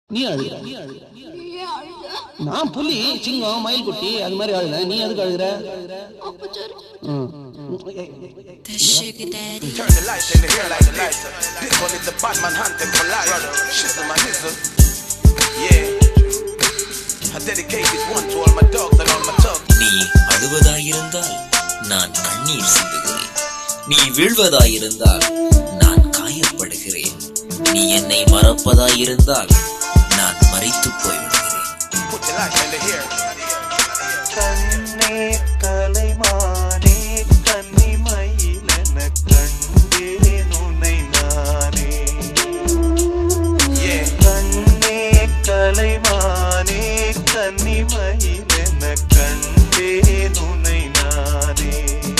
நீ அழுகிற ஏன் அழுத நான் புலி சிங்கம் மயில் குட்டி அது மாதிரி அழுத நீ எதுக்கு அழுகிற அப்ப சரி ம். The sugar daddy. Turn the lights in the hair like the lighter. This one is the Batman hunting for life. Shizzle my nizzle. Yeah. I dedicate this one to all my dogs and all my thugs. நீ அழுவதாயிருந்தால் நான் கண்ணீர் சிந்துகிறேன் நீ வீழ்வதாயிருந்தால் நான் காயப்படுகிறேன் நீ என்னை மறப்பதாயிருந்தால் நான் மறித்து போய்விடுகிறேன் Put the lights in the hair. கண்ணே கலைமானே கன்னிமயிலென கண்டேன் உன்னை நானே Yeah. கண்ணே கலைமானே கன்னிமயிலென கண்டேன் உன்னை நானே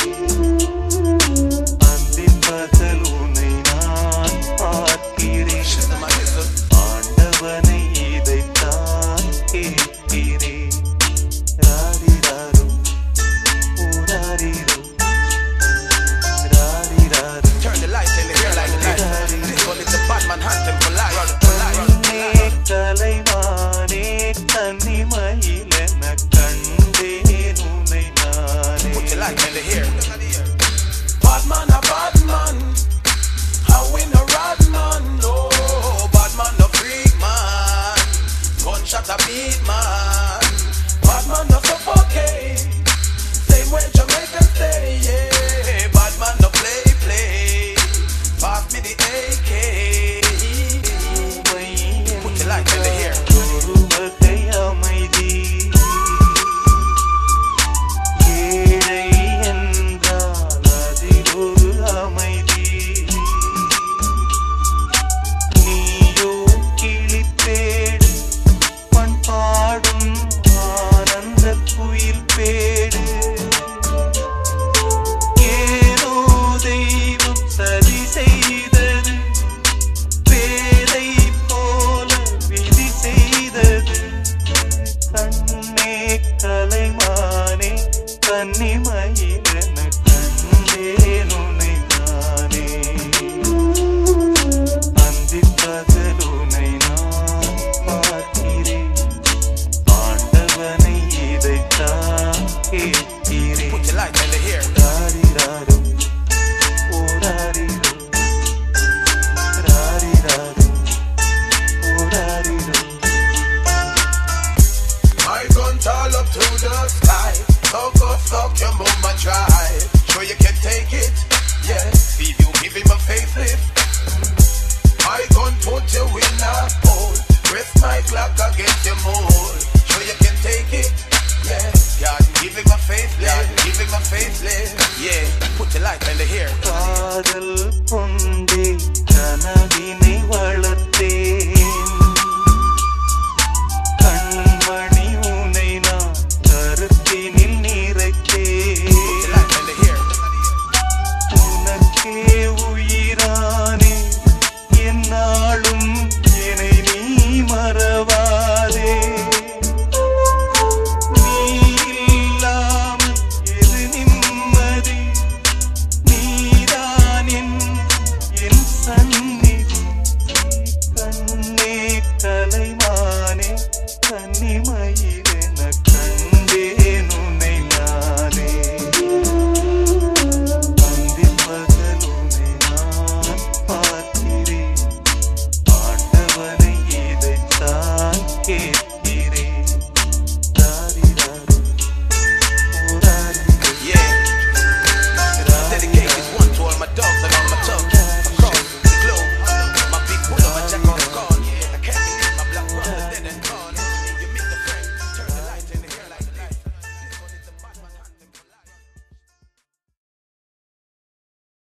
அந்தின் பகல் உன்னை நான் பார்க்கிறேன் Shizzle my nizzle. ஆண்டவனை இதைத்தான் கேட்கிறேன் ராரிராரோ ஊராரிரோ ராரிராரோ Turn the lights in the hair like the lighter. This one is the Batman hunting for life. கண்ணே கலைவானே கன்னிமயிலென கண்டேன் உன்னை நானே Put the lights in the hair. Batman a Batman. How in a rad man. No. Batman a freak man. Gunshot a beat